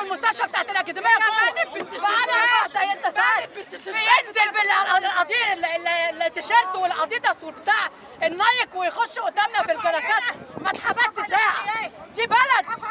المستشفى بتاعت الاكاديميه جوه معانا زي انت فاهم بينزل بالقضيه التيشيرت والاديداس وبتاع النايك ويخش قدامنا في الجلسات ما اتحبس ساعه دي بلد